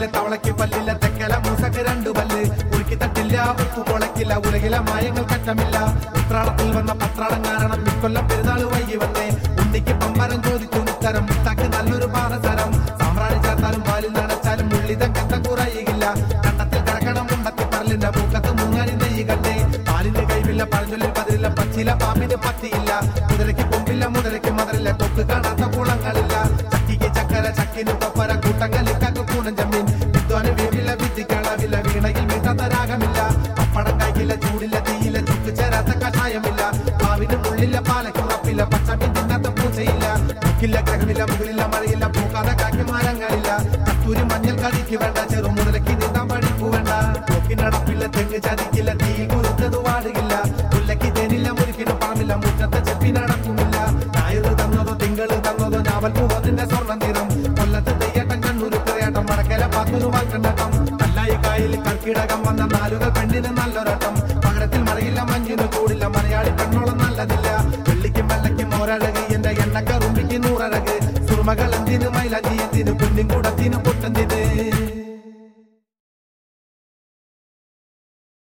പല്ലില്ല തവളയ്ക്ക് പല്ലില്ല തെക്കല മൂസക്ക് രണ്ടു പല്ല് ഉരുക്കി തട്ടില്ല ഒത്തു കൊളക്കില്ല ഉലകില മായങ്ങൾ കറ്റമില്ല ഉത്രാളത്തിൽ വന്ന പത്രാളം കാരണം ഇക്കൊല്ലം പെരുന്നാൾ വൈകി വന്നേ ഉണ്ണിക്ക് പമ്പരം ചോദിച്ചു ഉത്തരം മുത്താക്ക് നല്ലൊരു പാറസരം സാമ്രാണി ചേർത്താലും പാലിൽ നടച്ചാലും മുള്ളിതം കണ്ടം കുറയുകയില്ല കണ്ടത്തിൽ കിടക്കണം മുണ്ടത്തി പറലിന്റെ മൂക്കത്ത് മുങ്ങാനി നെയ്യ് കണ്ടേ പാലിന് കൈവില്ല പഴഞ്ചൊല്ലിൽ പതിരില്ല പച്ചില പാമ്പിന് പറ്റിയില്ല മുതലയ്ക്ക് കൊമ്പില്ല മുതലയ്ക്ക് മതറില്ല തൊക്ക് കാണാത്ത കുളങ്ങളില്ല ചക്കിക്ക് ചക്കര ചക്കിന് കൊപ്പര കൂട്ടങ്ങലിക്കാക്ക് കൂണം ജമ്മീൻ വിദ്വാന് വേവില്ല വിദ്യക്കളവില്ല വീണയിൽ വീട്ടാത്ത രാഗമില്ല പപ്പടം കായ്ക്കില്ല ചൂടില്ല തീയില്ല ചുക്ക് ചേരാത്ത കഷായമില്ല പാവിന് മുള്ളില്ല പാലയ്ക്ക് ഉറപ്പില്ല പച്ചമീൻ തിന്നാത്ത പൂച്ചയില്ല മുക്കില്ല ഗ്രഹമില്ല മുകളില്ല മഴയില്ല പൂക്കാതെ കാക്കി മരങ്ങളില്ല കത്തൂരി മഞ്ഞൾ കടിക്ക് വേണ്ട ചെറു മുതലയ്ക്ക് നീന്താൻ പഠിക്കു വേണ്ട നോക്കിനടപ്പില്ല തെങ്ങ് ചതിക്കില്ല തീ കുറുത്തത് വാടുകില്ല മുല്ലയ്ക്ക് തേനില്ല മുരുക്കിന് പണമില്ല മുറ്റത്തെ ചെപ്പി നടക്കുമില്ല ഞായറ് തന്നതോ തിങ്കള് തന്നതോ ഞാവൽ പൂവതിന്റെ സ്വർണ്ണ നിറം കൊല്ലത്ത് തെയ്യട്ടം കണ്ണൂര് തിറയാട്ടം വടക്കല പാത്തൂര് വാക്കണ്ടട്ടം കല്ലായി കായൽ കർക്കിടകം വന്ന നാലുകൾ പെണ്ണിന് നല്ലൊരട്ടം പകരത്തിൽ മഴയില്ല മഞ്ഞിന് കൂടില്ല മലയാളി പെണ്ണോളം നല്ലതില്ല വെള്ളിക്കും വെള്ളയ്ക്കും ഒരഴക് എന്റെ എണ്ണക്കറുമ്പിക്ക് നൂറഴക് സുറുമകൾ എന്തിന് മൈലാഞ്ചി എന്തിന് കുഞ്ഞും കൂടത്തിന് പൊട്ടെന്തിന്